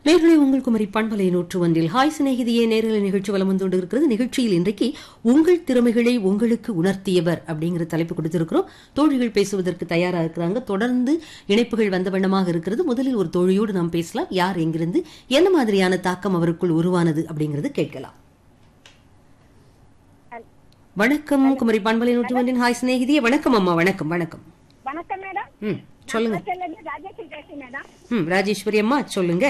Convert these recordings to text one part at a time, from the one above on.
நேர்களை உங்கள் குமரி பண்பலை நூற்று ஒன்றில் ஹாய் சிநேகிதியே நேரலை நிகழ்ச்சி வலம் வந்து கொண்டிருக்கிறது நிகழ்ச்சியில் இன்றைக்கு உங்கள் திறமைகளை உங்களுக்கு உணர்த்தியவர் அப்படிங்கிற தலைப்பு கொடுத்திருக்கிறோம் தோழிகள் பேசுவதற்கு தயாரா இருக்கிறாங்க தொடர்ந்து இணைப்புகள் வந்த வண்ணமாக இருக்கிறது முதலில் ஒரு தோழியோடு நாம் பேசலாம் யார் எங்கிருந்து என்ன மாதிரியான தாக்கம் அவருக்குள் உருவானது அப்படிங்கறது கேட்கலாம் வணக்கம் குமரி பண்பலை நூற்று ஒன்றின் ஹாய் சிநேகிதியே வணக்கம் அம்மா வணக்கம் வணக்கம் வணக்கம் மேடம் ம் சொல்லுங்க நான் ராஜேஸ்வரி பேசுறேன் மேடம் ம் ராஜேஸ்வரி அம்மா சொல்லுங்க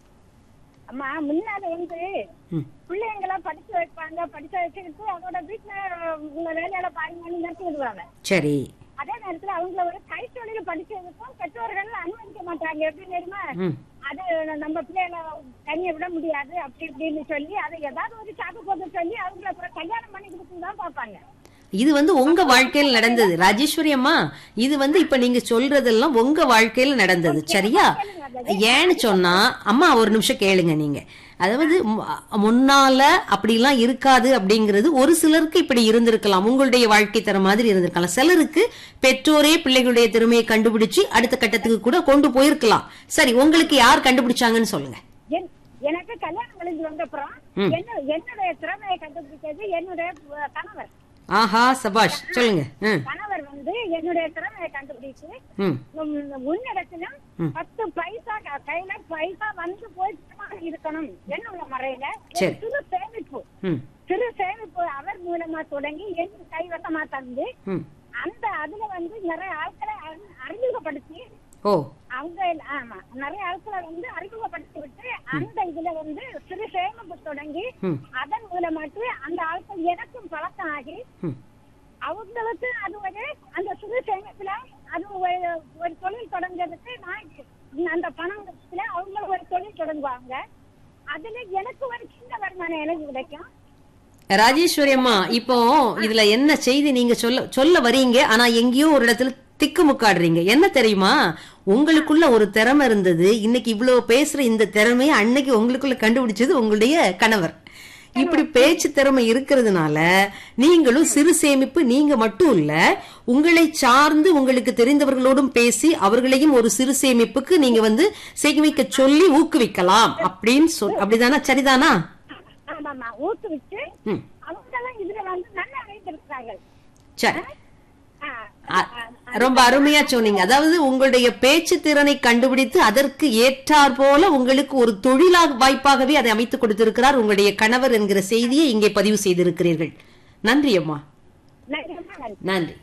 அம்மா முன்னாடி வந்து ம் பிள்ளைங்களை படிச்சு வைப்பாங்க படிச்சு வச்சுக்கிட்டு அவங்களோட வீட்டுல உங்க வேலையில பாருங்கன்னு நிறுத்தி விடுவாங்க சரி அதே நேரத்துல அவங்கள ஒரு கைத்தொழில படிச்சதுக்கும் பெற்றோர்கள் அனுமதிக்க மாட்டாங்க எப்படி தெரியுமா ம் அது நம்ம பிள்ளைகளை தனிய விட முடியாது அப்படி இப்படின்னு சொல்லி அதை ஏதாவது ஒரு சாக்கு போட்டு சொல்லி அவங்கள அப்புறம் கல்யாணம் பண்ணி கொடுத்து தான் பார்ப்பாங்க இது வந்து உங்க வாழ்க்கையில் நடந்தது ராஜேஸ்வரி அம்மா இது வந்து இப்ப நீங்க சொல்றதெல்லாம் உங்க வாழ்க்கையில நடந்தது சரியா ஏன்னு சொன்னா அம்மா ஒரு நிமிஷம் கேளுங்க நீங்க அதாவது மு- முன்னால அப்படிலாம் இருக்காது அப்படிங்கிறது ஒரு சிலருக்கு இப்படி இருந்திருக்கலாம் உங்களுடைய வாழ்க்கை தர மாதிரி இருந்திருக்கலாம் சிலருக்கு பெற்றோரே பிள்ளைகளுடைய திறமையை கண்டுபிடிச்சு அடுத்த கட்டத்துக்கு கூட கொண்டு போயிருக்கலாம் சரி உங்களுக்கு யார் கண்டுபிடிச்சாங்கன்னு சொல்லுங்க என்- எனக்கு கல்யாணம் முடிஞ்சு வந்த அப்புறம் என்ன என்னுடைய திறமையை கண்டுபிடிச்சது என்னுடைய அஹ், கணவர் ஆஹா சபாஷ் சொல்லுங்க ம், கணவர் வந்து என்னுடைய திறமையை கண்டுபிடிச்சு ம் உம், முன்னிடத்திலும் பத்து பைசா க- கையில பைசா வந்து போயிட்டு இருக்கணும் என்னுள்ள முறையில ஒரு சரி. சிறு சேமிப்பு ம் சிறு சேமிப்பு அவர் மூலமா தொடங்கி என் கைவசமா தந்து ம் அந்த அதுல வந்து நிறைய ஆட்களை அறி- அறிமுகப்படுத்தி ஓ அவங்க ஆமா நிறைய ஆட்களை வந்து அறிமுகப்படுத்தி விட்டு அந்த இதுல வந்து சிறு சேமிப்பு தொடங்கி ம் அதன் மூலமாட்டு அந்த ஆட்கள் எனக்கும் பழக்கம் ஆகி ம் அவங்களுக்கு அது ஒரு அந்த சிறு சேமிப்புல அது ஒரு ஒரு தொழில் தொடங்குறதுக்கு நான் அந்த பணத்துல அவங்க ஒரு தொழில் தொடங்குவாங்க அதுல எனக்கு ஒரு சின்ன வருமானம் எனக்கு கிடைக்கும் ராஜேஸ்வரி அம்மா இப்போ இதுல என்ன செய்தி நீங்க சொல்ல சொல்ல வரீங்க ஆனா எங்கேயோ ஒரு இடத்துல திக்குமுக்காடுறீங்க என்ன தெரியுமா உங்களுக்குள்ள ஒரு திறமை இருந்தது இன்னைக்கு இவ்வளவு பேசுற இந்த திறமையை அன்னைக்கு உங்களுக்குள்ள கண்டுபிடிச்சது உங்களுடைய கணவர் இப்படி பேச்சு திறமை இருக்கிறதுனால நீங்களும் சிறு சேமிப்பு நீங்க மட்டும் இல்ல உங்களை சார்ந்து உங்களுக்கு தெரிந்தவர்களோடும் பேசி அவர்களையும் ஒரு சிறு சேமிப்புக்கு நீங்க வந்து சேமிக்க சொல்லி ஊக்குவிக்கலாம் அப்படின்னு சொல் அப்படிதானா சரிதானா ஆமாமா ஊக்குவிச்சு ம் அவங்களும் இதுல வந்து நல்லா வைத்திருக்கிறார்கள் சரி ஆ, அ- ரொம்ப அருமையா சொன்னீங்க அதாவது உங்களுடைய பேச்சு திறனை கண்டுபிடித்து அதற்கு ஏற்றார் போல உங்களுக்கு ஒரு தொழிலா வாய்ப்பாகவே அதை அமைத்துக் கொடுத்திருக்கிறார் உங்களுடைய கணவர் என்கிற செய்தியை இங்கே பதிவு செய்திருக்கிறீர்கள் நன்றி அம்மா நன்றி, நன்றி. நன்றி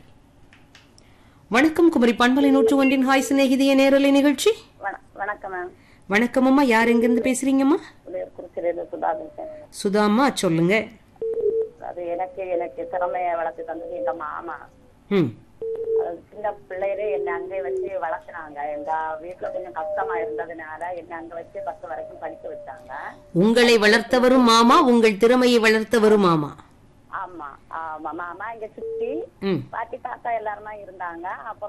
வணக்கம் குமரி பண்பலை நூற்று ஒன்றின் ஹாய் சிநேகிதிய நேரலை நிகழ்ச்சி வண- வணக்கம் மேம் வணக்கம் அம்மா யார் எங்கிருந்து பேசுறீங்கம்மா குறிச்சிருந்து சுதா பேசுறேன் சுதாம்மா சொல்லுங்க அது எனக்கு எனக்கு திறமையை வளர்த்து தந்தது எங்க மாமா ம் அது சின்ன பிள்ளையிலே என்னை அங்கே வச்சு வளர்த்துனாங்க எங்க வீட்டுல கொஞ்சம் கஷ்டமா இருந்ததுனால என்னை அங்க வச்சு பத்து வரைக்கும் படிக்க வச்சாங்க உங்களை வளர்த்தவரும் மாமா உங்கள் திறமையை வளர்த்தவரும் மாமா ஆமா ஆமா மாமா இங்க சுத்தி ம் பாட்டி தாத்தா எல்லாருமா இருந்தாங்க அப்புறம்